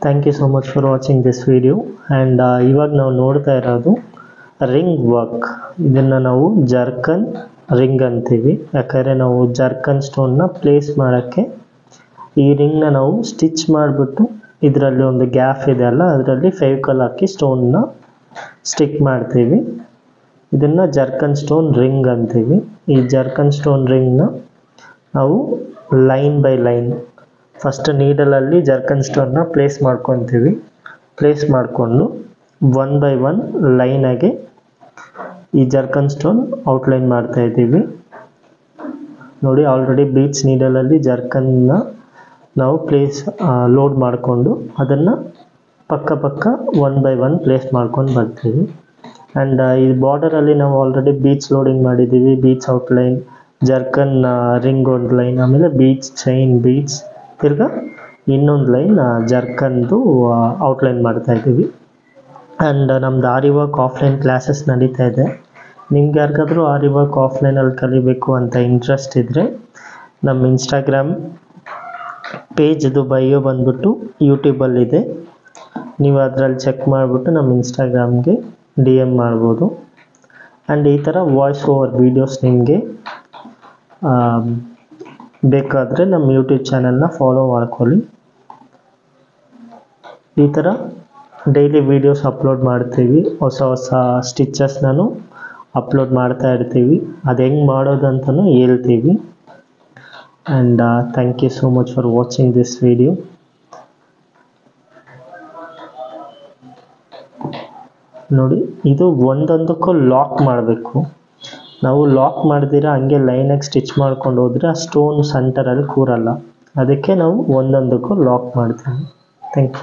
thank you so much for watching this video and ಇವಾಗ ನಾವು ನೋಡ್ತಾ ಇರೋದು ರಿಂಗ್ ವರ್ಕ್ ಇದನ್ನು ನಾವು ಜರ್ಕನ್ ರಿಂಗ್ ಅಂತೀವಿ ಯಾಕಂದರೆ ನಾವು ಜರ್ಕನ್ ಸ್ಟೋನ್ನ ಪ್ಲೇಸ್ ಮಾಡೋಕ್ಕೆ ಈ ರಿಂಗ್ನ ನಾವು ಸ್ಟಿಚ್ ಮಾಡಿಬಿಟ್ಟು ಇದರಲ್ಲಿ ಒಂದು ಗ್ಯಾಪ್ ಇದೆ ಅಲ್ಲ ಅದರಲ್ಲಿ ಫೆವಿಕಲ್ ಹಾಕಿ ಸ್ಟೋನ್ನ ಸ್ಟಿಕ್ ಮಾಡ್ತೀವಿ ಇದನ್ನು ಜರ್ಕನ್ ಸ್ಟೋನ್ ರಿಂಗ್ ಅಂತೀವಿ ಈ ಜರ್ಕನ್ ಸ್ಟೋನ್ ರಿಂಗ್ನ ನಾವು ಲೈನ್ ಬೈ ಲೈನ್ ಫಸ್ಟ್ ನೀಡಲಲ್ಲಿ ಜರ್ಕನ್ ಸ್ಟೋನ್ನ ಪ್ಲೇಸ್ ಮಾಡ್ಕೊತೀವಿ ಪ್ಲೇಸ್ ಮಾಡಿಕೊಂಡು ಒನ್ ಬೈ ಒನ್ ಲೈನಾಗೆ ಈ ಜರ್ಕನ್ ಸ್ಟೋನ್ ಔಟ್ಲೈನ್ ಮಾಡ್ತಾ ಇದ್ದೀವಿ ನೋಡಿ ಆಲ್ರೆಡಿ ಬೀಚ್ ನೀಡಲಲ್ಲಿ ಜರ್ಕನ್ನ ನಾವು ಪ್ಲೇಸ್ ಲೋಡ್ ಮಾಡಿಕೊಂಡು ಅದನ್ನು ಪಕ್ಕ ಪಕ್ಕ ಒನ್ ಬೈ ಒನ್ ಪ್ಲೇಸ್ ಮಾಡ್ಕೊಂಡು ಬರ್ತೀವಿ ಆ್ಯಂಡ್ ಈ ಬಾರ್ಡರಲ್ಲಿ ನಾವು ಆಲ್ರೆಡಿ ಬೀಚ್ ಲೋಡಿಂಗ್ ಮಾಡಿದ್ದೀವಿ ಬೀಚ್ ಔಟ್ಲೈನ್ ಜರ್ಕನ್ ರಿಂಗ್ ಒಂದು ಲೈನ್ ಆಮೇಲೆ ಬೀಚ್ ಚೈನ್ ಬೀಚ್ ತಿರ್ಗಾ ಇನ್ನೊಂದು ಲೈನ್ ಜರ್ಕನ್ದು ಔಟ್ಲೈನ್ ಮಾಡ್ತಾ ಇದ್ದೀವಿ ಆ್ಯಂಡ್ ನಮ್ದು ಆರಿ ವರ್ಕ್ ಆಫ್ಲೈನ್ ಕ್ಲಾಸಸ್ ನಡೀತಾ ಇದೆ ನಿಮ್ಗೆ ಯಾರಿಗಾದ್ರೂ ಆರಿ ವರ್ಕ್ ಆಫ್ಲೈನಲ್ಲಿ ಕಲಿಬೇಕು ಅಂತ ಇಂಟ್ರೆಸ್ಟ್ ಇದ್ದರೆ ನಮ್ಮ ಇನ್ಸ್ಟಾಗ್ರಾಮ್ ಪೇಜ್ದು ಬಯೋ ಬಂದ್ಬಿಟ್ಟು ಯೂಟ್ಯೂಬಲ್ಲಿದೆ ನೀವು ಅದರಲ್ಲಿ ಚೆಕ್ ಮಾಡಿಬಿಟ್ಟು ನಮ್ಮ ಇನ್ಸ್ಟಾಗ್ರಾಮ್ಗೆ ಡಿ ಎಮ್ ಮಾಡ್ಬೋದು ಆ್ಯಂಡ್ ಈ ಥರ ವಾಯ್ಸ್ ಓವರ್ ವೀಡಿಯೋಸ್ ನಿಮಗೆ ಬೇಕಾದರೆ ನಮ್ಮ ಯೂಟ್ಯೂಬ್ ಚಾನಲ್ನ ಫಾಲೋ ಮಾಡ್ಕೊಳ್ಳಿ ಈ ಥರ ಡೈಲಿ ವೀಡಿಯೋಸ್ ಅಪ್ಲೋಡ್ ಮಾಡ್ತೀವಿ ಹೊಸ ಹೊಸ ಸ್ಟಿಚಸ್ನೂ ಅಪ್ಲೋಡ್ ಮಾಡ್ತಾ ಇರ್ತೀವಿ ಅದು ಹೆಂಗೆ ಮಾಡೋದು ಅಂತಲೂ ಹೇಳ್ತೀವಿ and thank you so much for watching this video ನೋಡಿ ಇದು ಒಂದೊಂದಕ್ಕೂ ಲಾಕ್ ಮಾಡಬೇಕು ನಾವು ಲಾಕ್ ಮಾಡ್ದಿರ ಹಂಗೆ ಲೈನಾಗಿ ಸ್ಟಿಚ್ ಮಾಡ್ಕೊಂಡು ಹೋದರೆ ಆ ಸ್ಟೋನ್ ಸೆಂಟರಲ್ಲಿ ಕೂರಲ್ಲ ಅದಕ್ಕೆ ನಾವು ಒಂದೊಂದಕ್ಕೂ ಲಾಕ್ ಮಾಡ್ತೀವಿ ಥ್ಯಾಂಕ್ ಯು